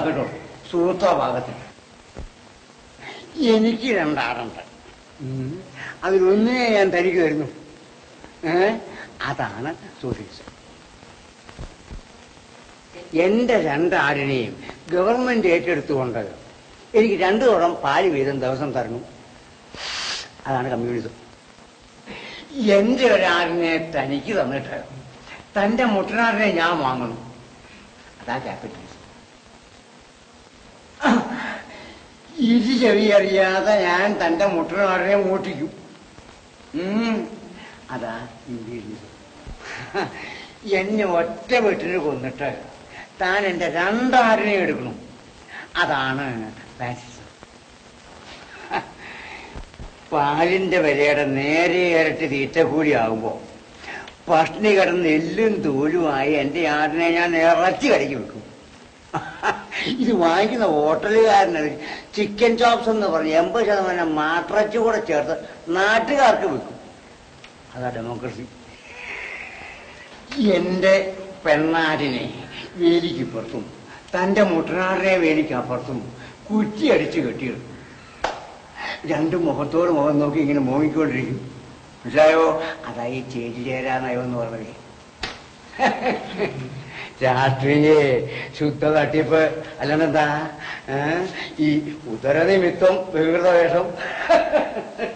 ഭാഗത്തുണ്ട് സൂത്ര ഭാഗത്ത് എനിക്ക് രണ്ടാടുണ്ട് ഉം. അതിലൊന്നിനെ ഞാൻ തരികയായിരുന്നു ഏ അതാണ് സോഷ്യലിസം എന്റെ രണ്ടാടിനെയും ഗവൺമെന്റ് ഏറ്റെടുത്തുകൊണ്ട് എനിക്ക് രണ്ടു തോളം പാല് വീതം ദിവസം തരണം അതാണ് കമ്മ്യൂണിസം എന്റെ ഒരാടിനെ തനിക്ക് തന്നിട്ട് തന്റെ മുട്ടനാടിനെ ഞാൻ വാങ്ങണം അതാ ക്യാപിറ്റലിസം ഇരു ചെവി അറിയാതെ ഞാൻ തന്റെ മുട്ടനാടിനെ മൂട്ടിക്കും ഉം. അതാ ഇംപീരിയലിസം എന്നെ ഒറ്റ വീട്ടിന് കൊന്നിട്ട് താൻ എന്റെ രണ്ടാടിനെ എടുക്കണം അതാണ് ഫാസിസം പാലിന്റെ വിലയുടെ നേരെ ഇരട്ടി തീറ്റ കൂടി ആകുമ്പോ പട്ടിണി കിടന്ന് എല്ലും തോലുമായി എന്റെ ആടിനെ ഞാൻ ഇറച്ചി കടിക്ക് വെക്കും ഇത് വാങ്ങിക്കുന്ന ഹോട്ടലുകാരന് ചിക്കൻ ചോപ്സ് എന്ന് പറഞ്ഞ് എൺപത് ശതമാനം മാട്ടിറച്ചി കൂടെ ചേർത്ത് നാട്ടുകാർക്ക് വെക്കും അതാ ഡെമോക്രസി എന്റെ പെണ്ണാടിനെ വേലിക്കപ്പുറത്തും തന്റെ മുട്ടനാടിനെ വേലിക്കപ്പുറത്തും കുറ്റി അടിച്ച് കെട്ടിയിടും രണ്ടും മുഖത്തോട് മുഖം നോക്കി ഇങ്ങനെ മോങ്ങിക്കൊണ്ടിരിക്കും മനസ്സിലായോ അതായി ചേരിചേരാ നയം എന്ന് പറഞ്ഞത് രാഷ്ട്രീയേ ശുദ്ധ തട്ടിപ്പ് അല്ലാണ്ടെന്താ ഏ? ഈ ഉദരനിമിത്തം വികൃത വേഷം